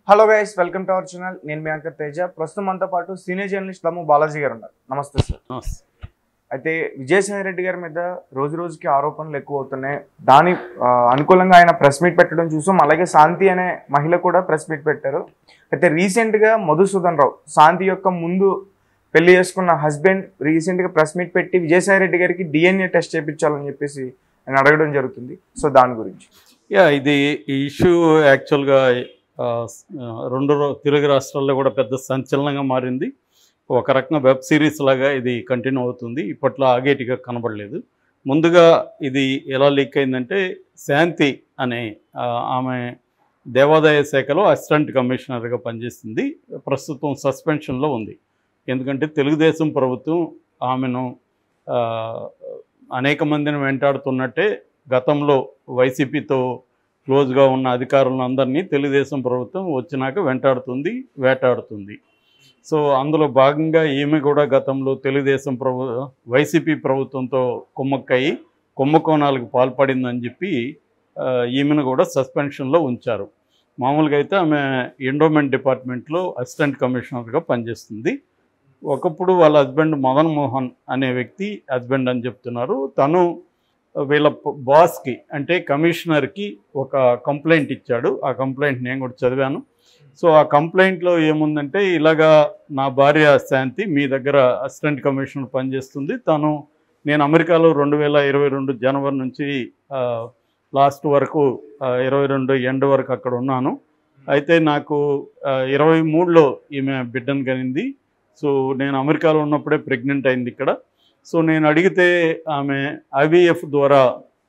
Hello guys welcome to our channel నేను మీ anchor Teja ప్రస్తుతం మనతో పాటు సీనియర్ జర్నలిస్ట్ లమ్ము బాలాజీ గారు ఉన్నారు నమస్తే సార్ అయితే విజయసాయి రెడ్డి గారి మీద రోజు రోజుకి ఆరోపణలు ఎక్కువ అవుతున్నాయి దాని ఆ, అనుకూలంగా ఆయన ప్రెస్ మీట్ పెట్టడం చూసాం అలాగే శాంతి అనే మహిళ కూడా ప్రెస్ మీట్ పెట్టారు అయితే రీసెంట్ గా మధుసూదన్ రావు శాంతి యొక్క ముందు పెళ్లి చేసుకున్న హస్బెండ్ రీసెంట్ గా ప్రెస్ మీట్ పెట్టి విజయసాయి రెడ్డి గారికి డిఎన్ఏ టెస్ట్ చేయించాలని చెప్పేసి ఆయన అడగడం జరుగుతుంది సో దాని గురించి యా ఇది ఈ ఇష్యూ యాక్చువల్గా ఆ, స్- ఆ, రెండు రో- తెలుగు రాష్ట్రాల్లో కూడా పెద్ద సంచలనంగా మారింది ఒక రకంగా వెబ్ సిరీస్ లాగా ఇది కంటిన్యూ అవుతుంది ఇప్పట్లో ఆగేటిగా కనబడలేదు ముందుగా ఇది ఎలా లీక్ అయిందంటే శాంతి అనే ఆ, ఆమె దేవాదాయ శాఖలో అసిస్టెంట్ కమిషనర్గా పనిచేస్తుంది ప్రస్తుతం సస్పెన్షన్లో ఉంది ఎందుకంటే తెలుగుదేశం ప్రభుత్వం ఆమెను ఆ, అనేక మందిని వెంటాడుతున్నట్టే గతంలో వైసీపీతో క్లోజ్గా ఉన్న అధికారులను అందరినీ తెలుగుదేశం ప్రభుత్వం వచ్చినాక వెంటాడుతుంది వేటాడుతుంది సో అందులో భాగంగా ఈమె కూడా గతంలో తెలుగుదేశం ప్రభు వైసీపీ ప్రభుత్వంతో కుమ్మక్కయి కుంభకోణాలకు పాల్పడిందని చెప్పి ఆ, ఈమెను కూడా సస్పెన్షన్లో ఉంచారు మామూలుగా అయితే ఆమె ఎండోమెంట్ డిపార్ట్మెంట్లో అసిస్టెంట్ కమిషనర్గా పనిచేస్తుంది ఒకప్పుడు వాళ్ళ హస్బెండ్ మదన్ మోహన్ అనే వ్యక్తి హస్బెండ్ అని చెప్తున్నారు తను వీళ్ళ ప- బాస్కి అంటే కమిషనర్కి ఒక కంప్లైంట్ ఇచ్చాడు ఆ కంప్లైంట్ నేను కూడా చదివాను సో ఆ కంప్లైంట్లో ఏముందంటే ఇలాగా నా భార్య శాంతి మీ దగ్గర అసిస్టెంట్ కమిషనర్ పనిచేస్తుంది తను నేను అమెరికాలో రెండు వేల ఇరవై రెండు జనవరి నుంచి ఆ, లాస్ట్ వరకు ఆ, ఇరవై రెండు ఎండ్ వరకు అక్కడ ఉన్నాను అయితే నాకు ఆ, ఇరవై మూడులో ఈమె బిడ్డను కనింది సో నేను అమెరికాలో ఉన్నప్పుడే ప్రెగ్నెంట్ అయింది ఇక్కడ సో నేను అడిగితే ఆమె ఐవీఎఫ్ ద్వారా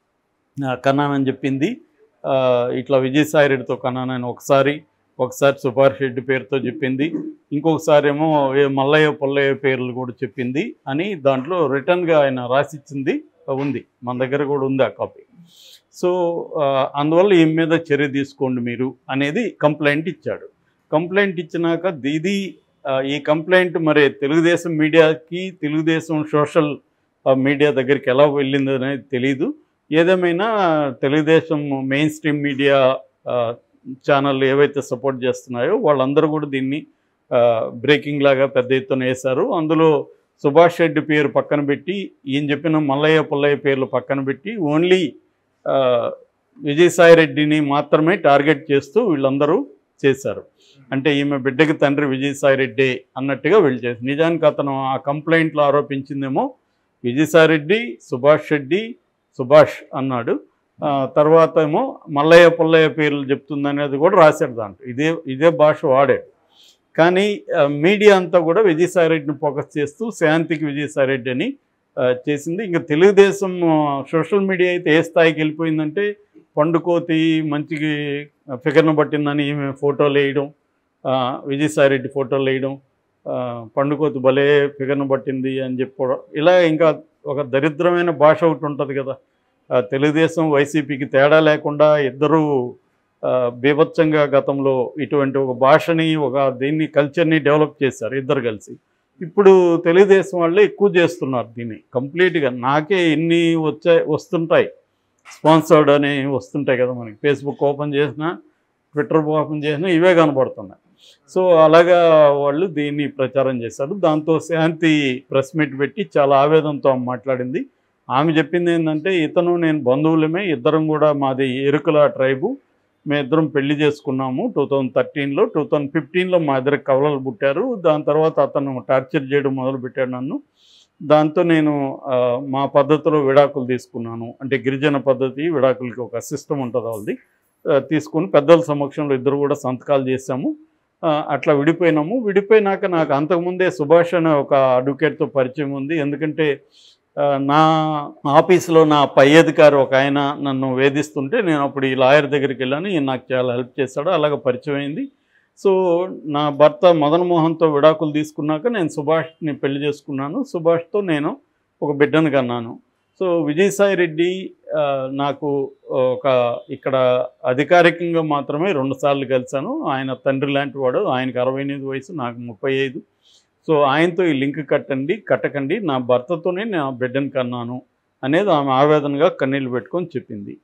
ఆ, కన్నానని చెప్పింది ఆ, ఇట్లా విజయసాయి రెడ్డితో కన్నానని ఒకసారి ఒకసారి సుభాష్ రెడ్డి పేరుతో చెప్పింది ఇంకొకసారి ఏమో ఏ మల్లయ్య పొల్లయ్య పేర్లు కూడా చెప్పింది అని దాంట్లో రిటర్న్గా ఆయన రాసిచ్చింది ఉంది మన దగ్గర కూడా ఉంది ఆ కాపీ సో ఆ, అందువల్ల ఈమె మీద చర్య తీసుకోండి మీరు అనేది కంప్లైంట్ ఇచ్చాడు కంప్లైంట్ ఇచ్చినాక ఇది ఆ, ఈ కంప్లైంట్ మరి తెలుగుదేశం మీడియాకి తెలుగుదేశం సోషల్ ఆ, మీడియా దగ్గరికి ఎలా వెళ్ళింది అనేది తెలియదు ఏదేమైనా తెలుగుదేశం మెయిన్ స్ట్రీమ్ మీడియా ఆ, ఛానల్ ఏవైతే సపోర్ట్ చేస్తున్నాయో వాళ్ళందరూ కూడా దీన్ని ఆ, బ్రేకింగ్ లాగా పెద్ద ఎత్తున వేశారు అందులో సుభాష్ రెడ్డి పేరు పక్కన పెట్టి ఈయన చెప్పిన మల్లయ్య పుల్లయ్య పేర్లు పక్కన పెట్టి ఓన్లీ ఆ, విజయసాయి రెడ్డిని మాత్రమే టార్గెట్ చేస్తూ వీళ్ళందరూ చేశారు అంటే ఈమె బిడ్డకి తండ్రి విజయసాయి రెడ్డి అన్నట్టుగా వీళ్ళు చేశారు నిజానికి అతను ఆ కంప్లైంట్లో ఆరోపించిందేమో విజయసాయి రెడ్డి సుభాష్ రెడ్డి సుభాష్ అన్నాడు ఆ, తర్వాత ఏమో మల్లయ్య పుల్లయ్య పేర్లు చెప్తుందనేది కూడా రాశాడు దాంట్లో ఇదే ఇదే భాష వాడాడు కానీ ఆ, మీడియా అంతా కూడా విజయసాయి రెడ్డిని ఫోకస్ చేస్తూ శాంతికి విజయసాయి రెడ్డి అని ఆ, చేసింది ఇంకా తెలుగుదేశం ఆ, సోషల్ మీడియా అయితే ఏ స్థాయికి వెళ్ళిపోయిందంటే పండుకోతి మంచికి ఫిగర్ను పట్టిందని ఈమె ఫోటోలు వేయడం ఆ, విజయసాయి రెడ్డి ఫోటోలు వేయడం ఆ, పండుకోతి భలే ఫిగర్ను పట్టింది అని చెప్పడం ఇలా ఇంకా ఒక దరిద్రమైన భాష ఒకటి ఉంటుంది కదా ఆ, తెలుగుదేశం వైసీపీకి తేడా లేకుండా ఇద్దరూ ఆ, బీభత్సంగా గతంలో ఇటువంటి ఒక భాషని ఒక దీన్ని కల్చర్ని డెవలప్ చేశారు ఇద్దరు కలిసి ఇప్పుడు తెలుగుదేశం వాళ్ళే ఎక్కువ చేస్తున్నారు దీన్ని కంప్లీట్గా నాకే ఇన్ని వచ్చా వస్తుంటాయి స్పాన్సర్డ్ అని వస్తుంటాయి కదా మనకి ఫేస్బుక్ ఓపెన్ చేసినా ట్విట్టర్ ఓపెన్ చేసినా ఇవే కనబడుతున్నాయి సో అలాగా వాళ్ళు దీన్ని ప్రచారం చేశారు దాంతో శాంతి ప్రెస్ మీట్ పెట్టి చాలా ఆవేదనతో ఆమె మాట్లాడింది ఆమె చెప్పింది ఏంటంటే ఇతను నేను బంధువులమే ఇద్దరం కూడా మాది ఎరుకల ట్రైబు మేమిద్దరం పెళ్లి చేసుకున్నాము టూ థౌజండ్ థర్టీన్లో టూ థౌజండ్ ఫిఫ్టీన్లో మా ఇద్దరు కవలలు పుట్టారు దాని తర్వాత అతను టార్చర్ చేయడం మొదలుపెట్టాడు నన్ను దాంతో నేను ఆ, మా పద్ధతిలో విడాకులు తీసుకున్నాను అంటే గిరిజన పద్ధతి విడాకులకి ఒక సిస్టమ్ ఉంటుంది వాళ్ళది ఆ, తీసుకుని పెద్దల సమక్షంలో ఇద్దరు కూడా సంతకాలు చేశాము ఆ, అట్లా విడిపోయినాము విడిపోయినాక నాకు అంతకుముందే సుభాష్ అనే ఒక అడ్వకేట్తో పరిచయం ఉంది ఎందుకంటే ఆ, నా ఆఫీస్లో నా పై అధికారి ఒక ఆయన నన్ను వేధిస్తుంటే నేను అప్పుడు ఈ లాయర్ దగ్గరికి వెళ్ళాను ఈయన నాకు చాలా హెల్ప్ చేశాడు అలాగ పరిచయం అయింది సో నా భర్త మదన్ మోహన్తో విడాకులు తీసుకున్నాక నేను సుభాష్ని పెళ్లి చేసుకున్నాను సుభాష్తో నేను ఒక బిడ్డను కన్నాను సో విజయసాయి రెడ్డి ఆ, నాకు ఒక ఇక్కడ అధికారికంగా మాత్రమే రెండుసార్లు కలిశాను ఆయన తండ్రి లాంటి వాడు ఆయనకు అరవై ఎనిమిది వయసు నాకు ముప్పై ఐదు సో ఆయనతో ఈ లింక్ కట్టండి కట్టకండి నా భర్తతోనే నా బిడ్డను కన్నాను అనేది ఆమె ఆవేదనగా కన్నీళ్ళు పెట్టుకొని చెప్పింది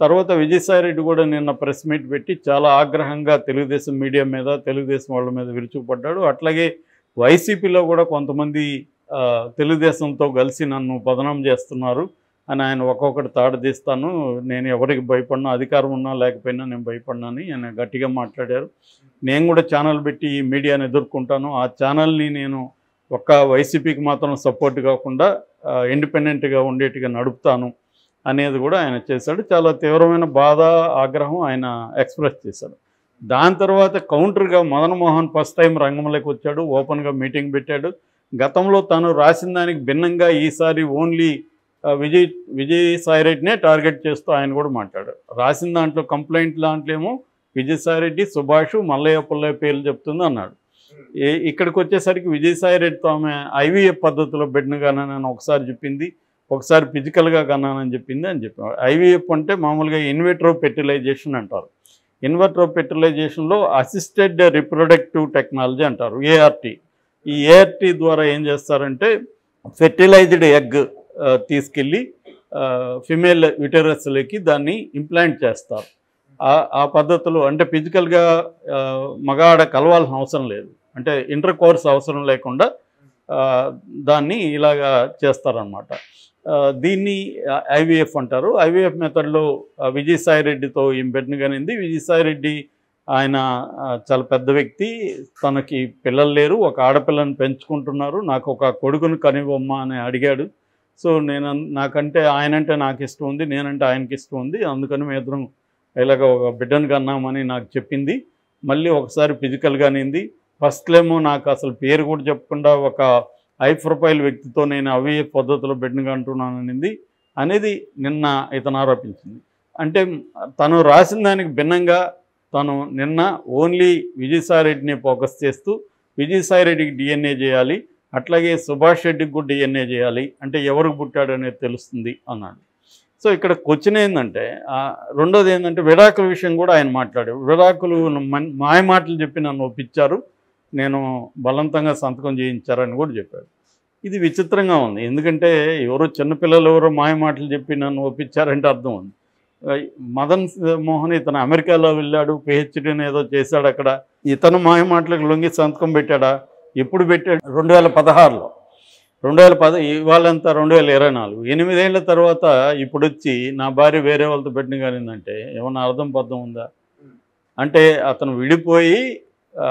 తర్వాత విజయసాయి రెడ్డి కూడా నిన్న ప్రెస్ మీట్ పెట్టి చాలా ఆగ్రహంగా తెలుగుదేశం మీడియా మీద తెలుగుదేశం వాళ్ళ మీద విరుచుకుపడ్డాడు అట్లాగే వైసీపీలో కూడా కొంతమంది ఆ, తెలుగుదేశంతో కలిసి నన్ను బదనాం చేస్తున్నారు అని ఆయన ఒక్కొక్కటి తాడదీస్తాను నేను ఎవరికి భయపడినా అధికారం ఉన్నా లేకపోయినా నేను భయపడినా అని ఆయన గట్టిగా మాట్లాడారు నేను కూడా ఛానల్ పెట్టి ఈ మీడియాని ఎదుర్కొంటాను ఆ ఛానల్ని నేను ఒక్క వైసీపీకి మాత్రం సపోర్ట్ కాకుండా ఆ, ఇండిపెండెంట్గా ఉండేట్టుగా నడుపుతాను అనేది కూడా ఆయన చేశాడు చాలా తీవ్రమైన బాధ ఆగ్రహం ఆయన ఎక్స్ప్రెస్ చేశాడు దాని తర్వాత కౌంటర్గా మదన్ మోహన్ ఫస్ట్ టైం రంగంలోకి వచ్చాడు ఓపెన్గా మీటింగ్ పెట్టాడు గతంలో తాను రాసిన దానికి భిన్నంగా ఈసారి ఓన్లీ ఆ, విజయ్ విజయ్ సాయిరెడ్డినే టార్గెట్ చేస్తూ ఆయన కూడా మాట్లాడారు రాసిన దాంట్లో కంప్లైంట్ దాంట్లో ఏమో విజయసాయిరెడ్డి సుభాష్ మల్లయ్య పుల్లయ్య పేర్లు చెప్తుంది అన్నాడు ఏ ఇక్కడికి వచ్చేసరికి విజయసాయిరెడ్డితో ఆమె ఐవీఎఫ్ పద్ధతిలో బిడ్డను కన్నానని ఒకసారి చెప్పింది ఒకసారి ఫిజికల్గా కన్నానని చెప్పింది అని చెప్పాడు ఐవీఎఫ్ అంటే మామూలుగా ఇన్వెట్రో ఫెర్టిలైజేషన్ అంటారు ఇన్వర్ట్రో ఫెర్టిలైజేషన్లో అసిస్టెడ్ రిప్రొడక్టివ్ టెక్నాలజీ అంటారు ఏఆర్టీ ఈ ఏఆర్టీ ద్వారా ఏం చేస్తారంటే ఫెర్టిలైజ్డ్ ఎగ్ తీసుకెళ్ళి ఫిమేల్ యుటెరస్లోకి దాన్ని ఇంప్లాంట్ చేస్తారు ఆ- ఆ పద్ధతులు అంటే ఫిజికల్గా మగాడ కలవాల్సిన అవసరం లేదు అంటే ఇంటర్ కోర్స్ అవసరం లేకుండా ఆ, దాన్ని ఇలాగా చేస్తారనమాట దీన్ని ఐవీఎఫ్ అంటారు ఐవీఎఫ్ మెథడ్లో విజయసాయి రెడ్డితో ఈ బిడ్డను కనింది విజయసాయి రెడ్డి ఆయన ఆ, చాలా పెద్ద వ్యక్తి తనకి పిల్లలు లేరు ఒక ఆడపిల్లని పెంచుకుంటున్నారు నాకు ఒక కొడుకుని కనివ్వమ్మా అని అడిగాడు సో నేను అన్- నాకంటే ఆయనంటే నాకు ఇష్టం ఉంది నేనంటే ఆయనకి ఇష్టం ఉంది అందుకని మేము ఇద్దరం ఇలాగ ఒక బిడ్డను కన్నామని నాకు చెప్పింది మళ్ళీ ఒకసారి ఫిజికల్గా నింది ఫస్ట్లేమో నాకు అసలు పేరు కూడా చెప్పకుండా ఒక హై ప్రొఫైల్ వ్యక్తితో నేను అవి పద్ధతిలో బిడ్డను కంటున్నాను అనింది అనేది నిన్న ఇతను ఆరోపించింది అంటే తను రాసిన దానికి భిన్నంగా తను నిన్న ఓన్లీ విజయసాయిరెడ్డిని ఫోకస్ చేస్తూ విజయసాయిరెడ్డికి డిఎన్ఏ చేయాలి అట్లాగే సుభాష్ రెడ్డికి కూడా డిఎన్ఏ చేయాలి అంటే ఎవరికి పుట్టాడు అనేది తెలుస్తుంది అన్నాడు సో ఇక్కడ క్వశ్చన్ ఏంటంటే ఆ, రెండోది ఏంటంటే విడాకుల విషయం కూడా ఆయన మాట్లాడాడు విడాకులు మన్- మాయ మాటలు చెప్పి నన్ను ఒప్పించారు నేను బలవంతంగా సంతకం చేయించారని కూడా చెప్పాడు ఇది విచిత్రంగా ఉంది ఎందుకంటే ఎవరో చిన్నపిల్లలు ఎవరో మాయ మాటలు చెప్పి నన్ను ఒప్పించారంటే అర్థం ఉంది ఆ, మదన్ మోహన్ ఇతను అమెరికాలో వెళ్ళాడు పిహెచ్డీని ఏదో చేశాడు అక్కడ ఇతను మాయ మాటలకు లొంగి సంతకం పెట్టాడా ఎప్పుడు పెట్టాడు రెండు వేల పదహారులో రెండు వేల పద ఇవాళంతా రెండు వేల ఇరవై నాలుగు ఎనిమిదేళ్ల తర్వాత ఇప్పుడు వచ్చి నా భార్య వేరే వాళ్ళతో పెట్టిన కానిందంటే ఏమన్నా అర్థం పద్ధం ఉందా అంటే అతను విడిపోయి ఆ,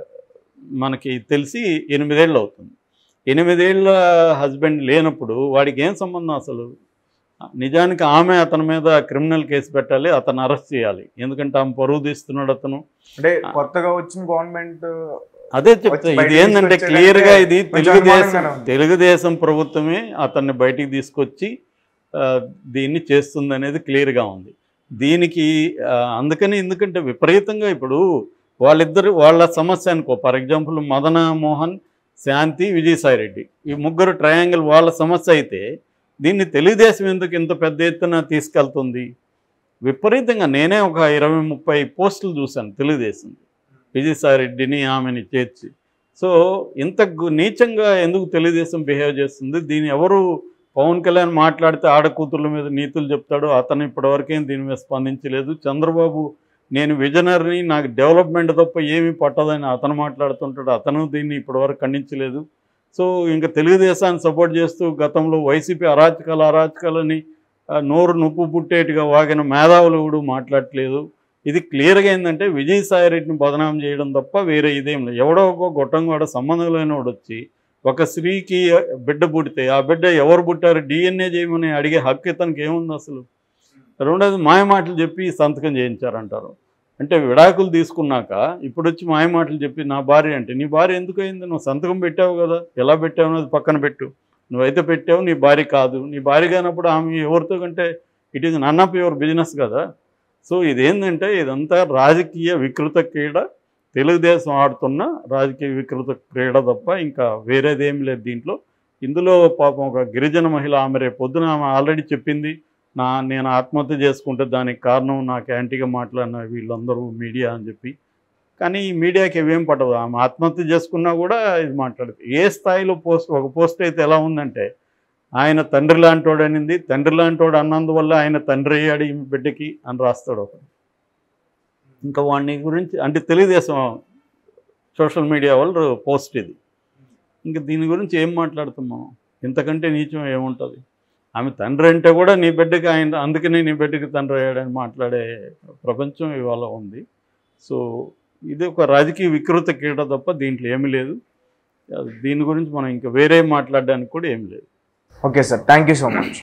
మనకి తెలిసి ఎనిమిదేళ్ళు అవుతుంది ఎనిమిదేళ్ళ హస్బెండ్ లేనప్పుడు వాడికి ఏం సంబంధం అసలు నిజానికి ఆమె అతని మీద క్రిమినల్ కేసు పెట్టాలి అతను అరెస్ట్ చేయాలి ఎందుకంటే ఆమె పరువు తీస్తున్నాడు అతను అంటే కొత్తగా వచ్చిన గవర్నమెంట్ అదే చెప్తా వచ్చి ఇది బయటికి ఏంటంటే తీసుకొచ్చేదంటే క్లియర్గా ఇది కొంచెం తెలుగుదేశం అనుమానంగానే ఉంది. తెలుగుదేశం ప్రభుత్వమే అతన్ని బయటికి తీసుకొచ్చి ఆ, దీన్ని చేస్తుంది అనేది క్లియర్గా ఉంది దీనికి ఆ, అందుకని ఎందుకంటే విపరీతంగా ఇప్పుడు వాళ్ళిద్దరు వాళ్ళ సమస్య అనుకో ఫర్ ఎగ్జాంపుల్ మదన మోహన్ శాంతి విజయసాయి రెడ్డి ఈ ముగ్గురు ట్రయాంగిల్ వాళ్ళ సమస్య అయితే దీన్ని తెలుగుదేశం ఎందుకు ఇంత పెద్ద ఎత్తున తీసుకెళ్తుంది విపరీతంగా నేనే ఒక ఇరవై ముప్పై పోస్టులు చూశాను తెలుగుదేశం విజయసాయి రెడ్డిని ఆమెని చేర్చి సో ఇంత గు- నీచంగా ఎందుకు తెలుగుదేశం బిహేవ్ చేస్తుంది దీని ఎవరు పవన్ కళ్యాణ్ మాట్లాడితే ఆడకూతుర్ల మీద నీతులు చెప్తాడు అతను ఇప్పటివరకేం దీని మీద స్పందించలేదు చంద్రబాబు నేను విజనరీని నాకు డెవలప్మెంట్ తప్ప ఏమీ పట్టదని అతను మాట్లాడుతుంటాడు అతను దీన్ని ఇప్పటివరకు ఖండించలేదు సో ఇంకా తెలుగుదేశాన్ని సపోర్ట్ చేస్తూ గతంలో వైసీపీ అరాచకాలు అరాచకాలని ఆ, నోరు నొప్పు పుట్టేట్టుగా వాగిన మేధావులు కూడా మాట్లాడట్లేదు ఇది క్లియర్గా ఏంటంటే విజయసాయి రెడ్డిని బదనాం చేయడం తప్ప వేరే ఇదేం లేదు ఎవడో ఒక గొట్టం కూడా సంబంధం లేనివాడు వచ్చి ఒక స్త్రీకి బిడ్డ పుడితే ఆ బిడ్డ ఎవరు పుట్టారు డిఎన్ఏ చేయమని అడిగే హక్కు ఇతనికి ఏముంది అసలు రెండోది మాయ మాటలు చెప్పి సంతకం చేయించారంటారు అంటే విడాకులు తీసుకున్నాక ఇప్పుడు వచ్చి మాయ మాటలు చెప్పి నా భార్య అంటే నీ భార్య ఎందుకు అయింది నువ్వు సంతకం పెట్టావు కదా ఎలా పెట్టావు అనేది పక్కన పెట్టు నువ్వైతే పెట్టావు నీ భార్య కాదు నీ భార్య కానప్పుడు ఆమె ఎవరితో కంటే it is none of your business కదా సో ఇదేంటంటే ఇదంతా రాజకీయ వికృత క్రీడ తెలుగుదేశం ఆడుతున్న రాజకీయ వికృత క్రీడ తప్ప ఇంకా వేరేదేం లేదు దీంట్లో ఇందులో పాపం ఒక గిరిజన మహిళ ఆమె రేపు పొద్దున ఆమె ఆల్రెడీ చెప్పింది నా నేను ఆత్మహత్య చేసుకుంటే దానికి కారణం నాకు యాంటీగా మాట్లాడిన వీళ్ళందరూ మీడియా అని చెప్పి కానీ ఈ మీడియాకి ఇవేం పడదు ఆమె ఆత్మహత్య చేసుకున్నా కూడా ఇది మాట్లాడుతుంది ఏ స్థాయిలో పోస్ట్ ఒక పోస్ట్ అయితే ఎలా ఉందంటే ఆయన తండ్రి లాంటోడు అనింది తండ్రి లాంటోడు అన్నందువల్ల ఆయన తండ్రి అయ్యాడు ఈమె బిడ్డకి అని రాస్తాడు ఒకడు ఇంకా వాడిని గురించి అంటే తెలుగుదేశం సోషల్ మీడియా వాళ్ళు పోస్ట్ ఇది ఇంకా దీని గురించి ఏం మాట్లాడుతాం మనం ఇంతకంటే నీచం ఏముంటుంది ఆమె తండ్రి అంటే కూడా నీ బిడ్డకి ఆయన అందుకనే నీ బిడ్డకి తండ్రి అయ్యాడని మాట్లాడే ప్రపంచం ఇవాళ ఉంది సో ఇది ఒక రాజకీయ వికృత క్రీడ తప్ప దీంట్లో ఏమీ లేదు దీని గురించి మనం ఇంకా వేరే మాట్లాడడానికి కూడా ఏమి లేదు okay sir thank you so much